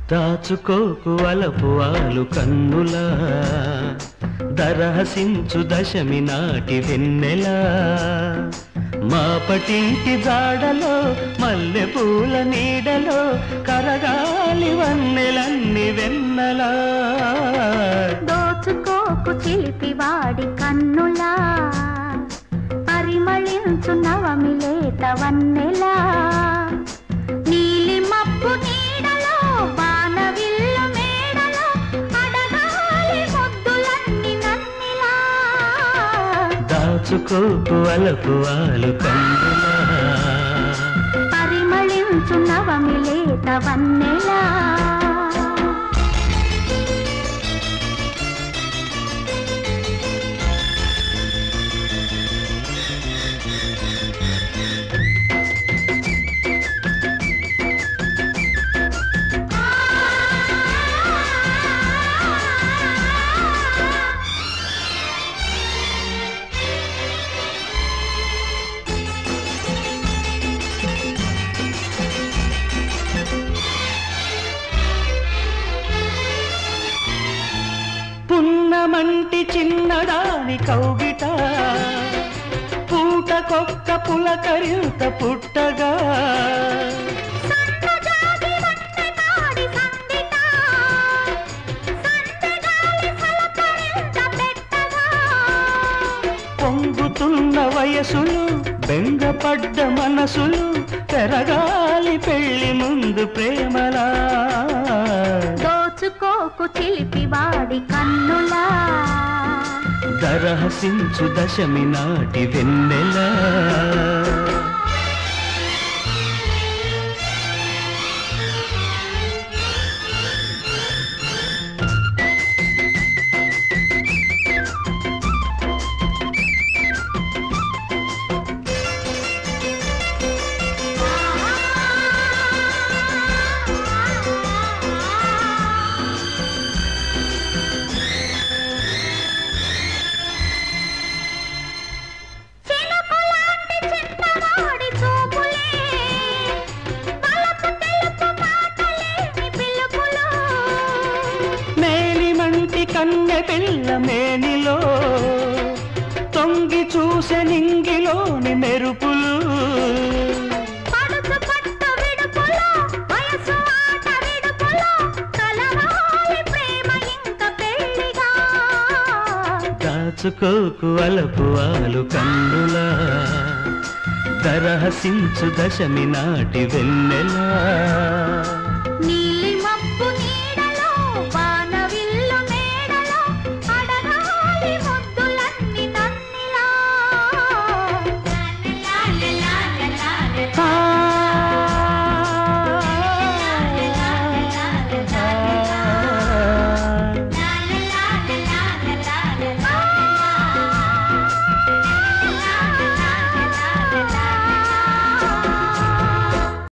దాచుకోకు అలపు ఆలు కన్నులా దరహసించు దశమి నాటి వెన్నెలా మాపటింటి జాడలో మల్లె పూల నీడలో కరగాలి వన్నెలన్ని వెన్నెలా దోచుకోకు చిలిపి వాడి కన్నులా పరిమళించు నవమి లేత వన్నెలా నీలి మబ్బు నీడలో బాణవిల్లు మేడలో అడగాలి ముద్దులన్నీ నన్నిలా దాచుకోకు అలపు ఆలు కన్నులా పరిమళించు నవమి లేత వన్నెలా పున్నమంటి చిన్నదాని కౌగిట పూటకొక్క పులకరింత పుట్టగా సన్నజాజి వన్నె కాడి సందిట సందెగాలి సలకరింత పెట్టగా పొంగుతున్న వయసులు బెంగపడ్డ మనసులు పెరగాలి పెళ్లి ముందు ప్రేమలా దోచుకోకు చిలిపి వాడి కన్నులా దరహసించు దశమి నాటి వెన్నెలా చినుకులాంటి చిన్నవాడి చూపులే పలుకు తెలుపు మాటలేని పిలుపులు మేలిమంటి కన్నె పిల్ల మేనిలో తొంగి చూసే నింగిలోని మెరుపులు పడుచు పట్టు విడుపులో వయసు ఆట విడుపులో కలవాలి ప్రేమ ఇంక పెళ్లిగా దాచుకోకు అలపు ఆలు కన్నులా దరహసించు దశమి నాటి వెన్నెలా